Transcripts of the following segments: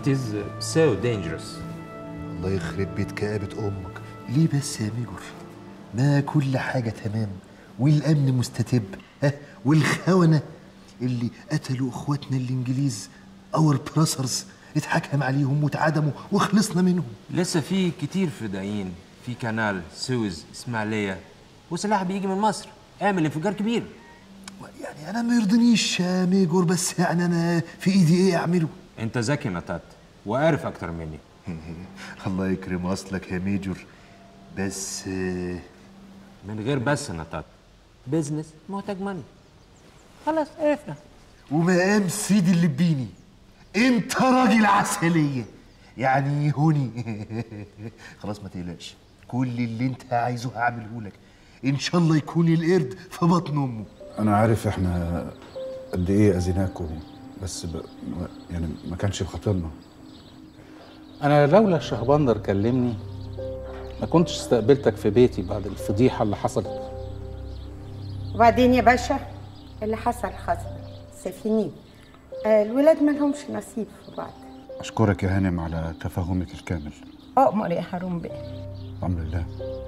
It is so dangerous. الله يخرب بيت كآبة أمك ليه بس يا ميجور ما كل حاجة تمام والأمن مستتب ها والخونة اللي قتلوا إخواتنا الإنجليز أور براسرز اتحكم عليهم واتعدموا وخلصنا منهم لسه في كتير فدائيين في كانال سويس اسماعيليه وسلاح بيجي من مصر اعمل انفجار كبير يعني أنا ما يرضنيش يا ميجور بس يعني أنا في إيدي إيه أعمله انت ذكي نطات وعارف اكتر مني الله يكرم أصلك يا ميجور بس آه، من غير بس نطات بزنس محتاج ماني خلاص عرفنا ومقام سيدي اللبيني انت راجل عسلية يعني هوني خلاص ما تقلقش كل اللي انت عايزه هعمله لك ان شاء الله يكون القرد في بطن امه انا عارف احنا قد ايه اذيناكم بس ب... يعني ما كانش بخاطرنا انا لولا الشهبندر كلمني ما كنتش استقبلتك في بيتي بعد الفضيحه اللي حصلت وبعدين يا باشا اللي حصل حصل سفينين آه الولاد ما لهمش نصيب في بعض اشكرك يا هانم على تفهمك الكامل أؤمر يا هارون بيه الحمد لله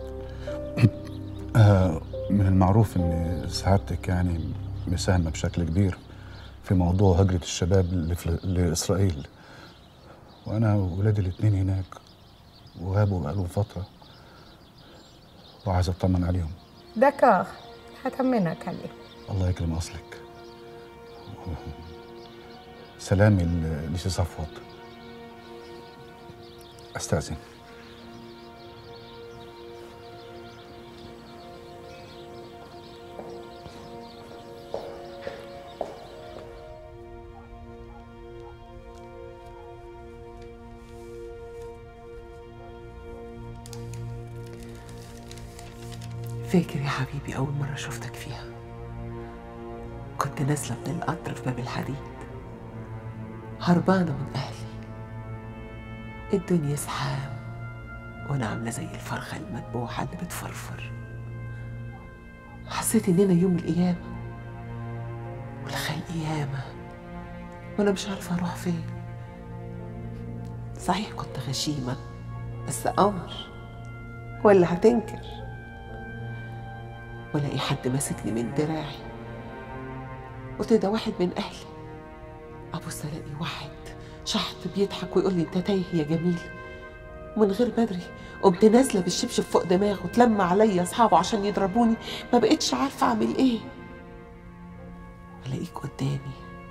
آه، من المعروف ان سعادتك يعني مساهمه بشكل كبير في موضوع هجره الشباب لفل- لاسرائيل وانا وولادي الاثنين هناك وغابوا بقالهم فتره وعايز اطمن عليهم دكار هطمنك عليه الله يكرم اصلك سلامي ل- لسي صفوت استاذن فاكر يا حبيبي أول مرة شفتك فيها كنت نازلة من القطر في باب الحديد هربانة من أهلي الدنيا زحام وأنا عاملة زي الفرخة المذبوحة اللي بتفرفر حسيت إننا يوم القيامة والخلق ياما وأنا مش عارفة أروح فين صحيح كنت غشيمة بس قمر ولا هتنكر والاقي حد ماسكني من دراعي قلت ده واحد من اهلي ابص الاقي واحد شحط بيضحك ويقول لي انت تايه يا جميل من غير بدري قمت نازله بالشبشب فوق دماغه اتلم عليا اصحابه عشان يضربوني ما بقتش عارفه اعمل ايه الاقيك قدامي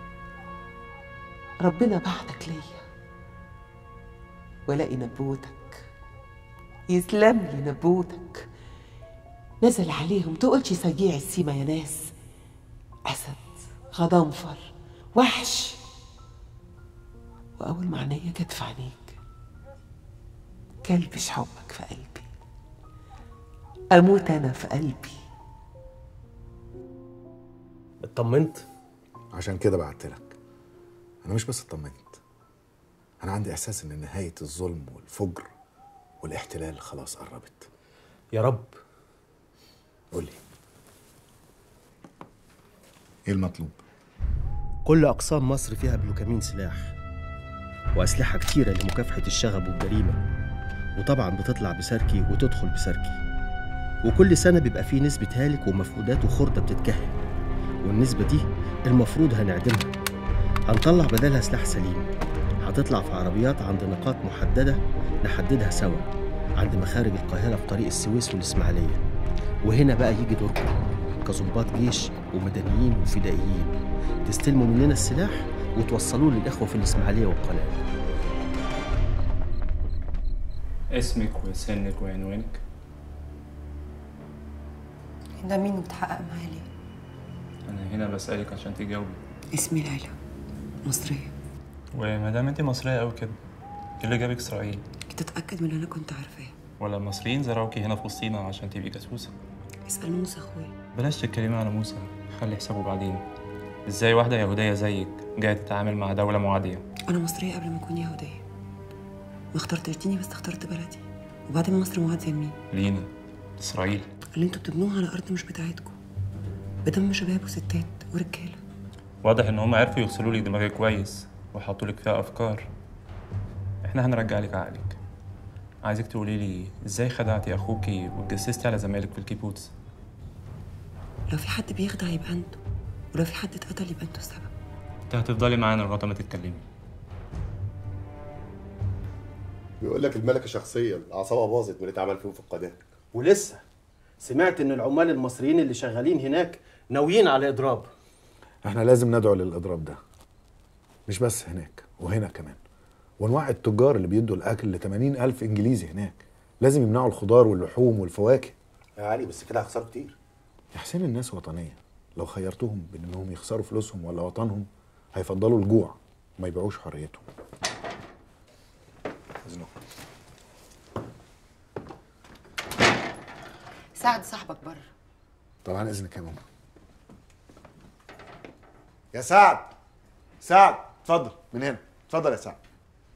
ربنا بعتك ليا والاقي نبوتك يسلم لي نبوتك نزل عليهم تقولش سجيع السيما يا ناس أسد غضنفر وحش وأول ما عينيا جت في عينيك كلبش حبك في قلبي أموت أنا في قلبي اطمنت عشان كده بعت لك انا مش بس اطمنت انا عندي احساس ان نهايه الظلم والفجر والاحتلال خلاص قربت يا رب قول لي ايه المطلوب كل أقسام مصر فيها بلوكامين سلاح وأسلحة كتيرة لمكافحة الشغب والجريمة وطبعا بتطلع بسركي وتدخل بسركي وكل سنة بيبقى فيه نسبة هالك ومفقودات وخردة بتتكهن والنسبة دي المفروض هنعدمها هنطلع بدلها سلاح سليم هتطلع في عربيات عند نقاط محددة نحددها سوا عند مخارج القاهرة في طريق السويس والإسماعيلية وهنا بقى يجي دوركم كظباط جيش ومدنيين وفدائيين تستلموا مننا السلاح وتوصلوه للإخوة في الإسماعيلية والقناة اسمك وسنك وعنوانك ده مين بتحقق معاه ليه؟ انا هنا بسألك عشان تجاوبي اسمي ليلى مصرية وما دام انت مصرية قوي كده ايه اللي جابك اسرائيل تتأكد من اللي أنا كنت عارفاه ولا المصريين زرعوكي هنا في وسطينا عشان تبقي جاسوسة اسأل موسى أخويا بلاش تتكلمي على موسى خلي حسابه بعدين ازاي واحدة يهودية زيك جاية تتعامل مع دولة معادية أنا مصرية قبل ما أكون يهودية ما اخترتش ديني بس اخترت بلدي وبعدين مصر معادية لمين؟ لينا اسرائيل اللي انتوا بتبنوها على أرض مش بتاعتكم بدم شباب وستات ورجالة واضح ان هم عرفوا يغسلوا لك دماغك كويس وحطوا لك فيها افكار احنا هنرجع لك عقلك عايزك تقولي لي ازاي خدعتي اخوكي واتجسستي على زمايلك في الكيبوتس لو في حد بيخدع يبقى انتوا ولو في حد اتقتل يبقى انتوا السبب انت هتفضلي معانا لغايه ما تتكلمي بيقول لك الملكه شخصيا اعصابها باظت من اللي اتعمل فيهم في القناه ولسه سمعت ان العمال المصريين اللي شغالين هناك ناويين على اضراب احنا لازم ندعو للاضراب ده مش بس هناك وهنا كمان ونوعي التجار اللي بيدوا الاكل ل 80 الف انجليزي هناك لازم يمنعوا الخضار واللحوم والفواكه يا علي بس كده هيخسروا كتير يا حسين الناس وطنيه لو خيرتهم بين انهم يخسروا فلوسهم ولا وطنهم هيفضلوا الجوع وما يبيعوش حريتهم إذنكم. ساعد صاحبك بره طبعا اذنك يا ماما يا سعد سعد اتفضل من هنا اتفضل يا سعد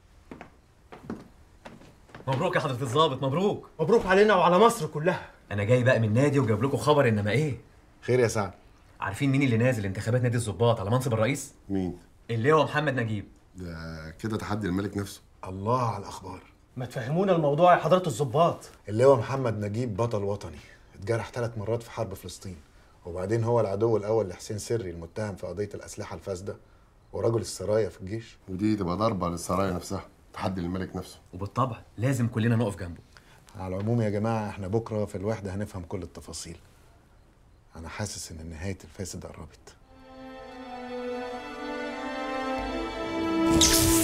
مبروك يا حضرة الضابط مبروك مبروك علينا وعلى مصر كلها انا جاي بقى من نادي وجايب لكم خبر انما ايه خير يا سعد عارفين مين اللي نازل انتخابات نادي الضباط على منصب الرئيس مين اللي هو محمد نجيب ده كده تحدي الملك نفسه الله على الاخبار ما تفهمونا الموضوع يا حضرة الضباط اللي هو محمد نجيب بطل وطني اتجرح ثلاث مرات في حرب فلسطين وبعدين هو العدو الاول لحسين سري المتهم في قضيه الاسلحه الفاسده ورجل السرايا في الجيش ودي تبقى ضربه للسرايا نفسها تحدي للملك نفسه وبالطبع لازم كلنا نقف جنبه على العموم يا جماعه احنا بكره في الوحده هنفهم كل التفاصيل انا حاسس ان نهايه الفاسد قربت